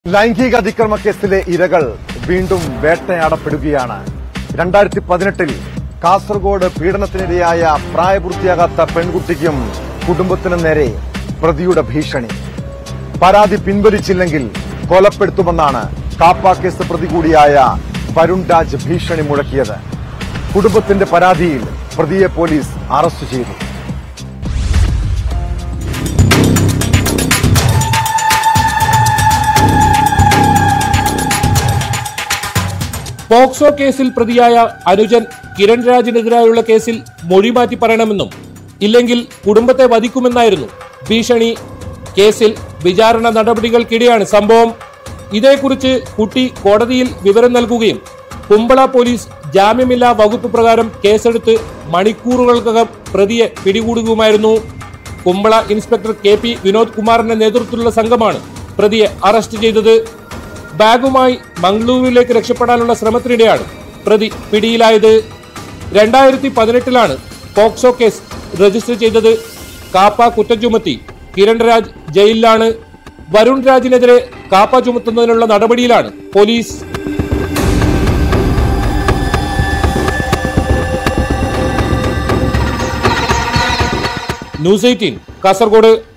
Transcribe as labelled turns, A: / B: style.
A: ലൈംഗിക അതിക്രമ കേസിലെ ഇരകൾ വീണ്ടും വേട്ടയാടപ്പെടുകയാണ് രണ്ടായിരത്തി പതിനെട്ടിൽ കാസർഗോഡ് പീഡനത്തിനിരയായ പ്രായപൂർത്തിയാകാത്ത പെൺകുട്ടിക്കും കുടുംബത്തിനും നേരെ പ്രതിയുടെ ഭീഷണി പരാതി പിൻവലിച്ചില്ലെങ്കിൽ കൊലപ്പെടുത്തുമെന്നാണ് കാപ്പ കേസ് പ്രതി കൂടിയായ വരുൺ രാജ് ഭീഷണി മുഴക്കിയത് കുടുംബത്തിന്റെ പരാതിയിൽ പ്രതിയെ പോലീസ് അറസ്റ്റ് ചെയ്തു
B: പോക്സോ കേസിൽ പ്രതിയായ അനുജൻ കിരൺ രാജിനെതിരായുള്ള കേസിൽ മൊഴി മാറ്റി പറയണമെന്നും ഇല്ലെങ്കിൽ കുടുംബത്തെ വധിക്കുമെന്നായിരുന്നു ഭീഷണി കേസിൽ വിചാരണ നടപടികൾക്കിടെയാണ് സംഭവം ഇതേക്കുറിച്ച് കുട്ടി കോടതിയിൽ വിവരം നൽകുകയും കുമ്പള പോലീസ് ജാമ്യമില്ലാ വകുപ്പ് പ്രകാരം കേസെടുത്ത് മണിക്കൂറുകൾക്കകം പ്രതിയെ പിടികൂടുകയുമായിരുന്നു Kumbla inspector K P Vinod കുമാറിന്റെ നേതൃത്വത്തിലുള്ള സംഘമാണ് പ്രതിയെ അറസ്റ്റ് ചെയ്തത് ബാഗുമായി മംഗളൂരുവിലേക്ക് രക്ഷപ്പെടാനുള്ള ശ്രമത്തിനിടെയാണ് പ്രതി പിടിയിലായത് രണ്ടായിരത്തി പതിനെട്ടിലാണ് പോക്സോ കേസ് രജിസ്റ്റർ ചെയ്തത് കാപ്പ കുറ്റം ചുമത്തി കിരൺ രാജ് ജയിലിലാണ് വരുൺ രാജിനെതിരെ കാപ്പ ചുമത്തുന്നതിനുള്ള നടപടിയിലാണ് പോലീസ് ന്യൂസ് എയ്റ്റീൻ കാസർഗോഡ്